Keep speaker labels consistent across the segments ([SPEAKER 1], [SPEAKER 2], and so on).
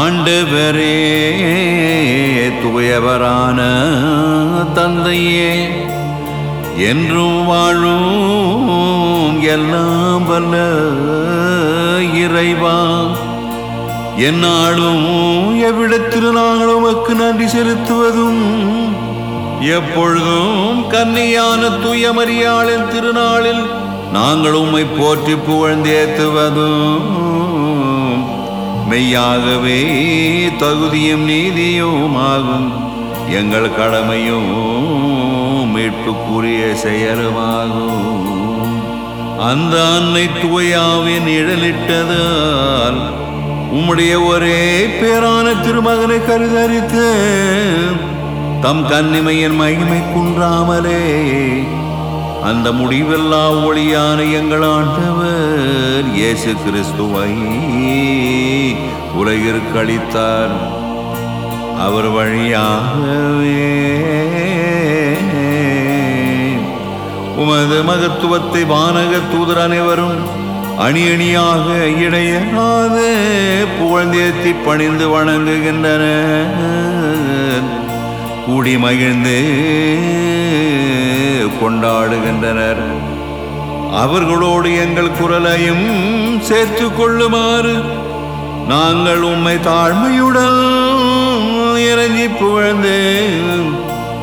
[SPEAKER 1] ஆண்டவரே தூயவரான தந்தையே என்றும் வாழும் எல்லாம் வல்ல இறைவா என்னாலும் எவ்விடத்தில் நாங்கள் உமக்கு நன்றி செலுத்துவதும் எப்பொழுதும் கன்னியான தூய மரியாளின் திருநாளில் நாங்கள் உம்மை போற்றி புகழ்ந்தேத்துவதும் மெய்யாகவே தகுதியும் நீதியும் ஆகும் எங்கள் கடமையும் மீட்புக்குரிய செயலுமாகும் அந்த அன்னை தூயாவின் நிழலிட்டதால் உம்முடைய ஒரே பேரான திருமகனை கருதரித்து தம் கன்னிமையின் மகிமை குன்றாமலே அந்த முடிவில்லா ஒளியான எங்கள் ஆண்டவர் இயேசு கிறிஸ்துவை உலகிற்கு அளித்தார் அவர் வழியாகவே உமது மகத்துவத்தை வானக தூதர் அனைவரும் அணி அணியாக இடையராத புகழ்ந்தேத்தி பணிந்து வணங்குகின்றனர் கூடி மகிழ்ந்து கொண்டாடுகின்றனர் அவர்களோடு எங்கள் குரலையும் சேர்த்து கொள்ளுமாறு நாங்கள் உம்மை தாழ்மையுடன் இறங்கி புகழ்ந்து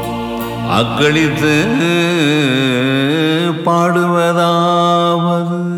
[SPEAKER 1] அக்களித்து பாடுவதாவது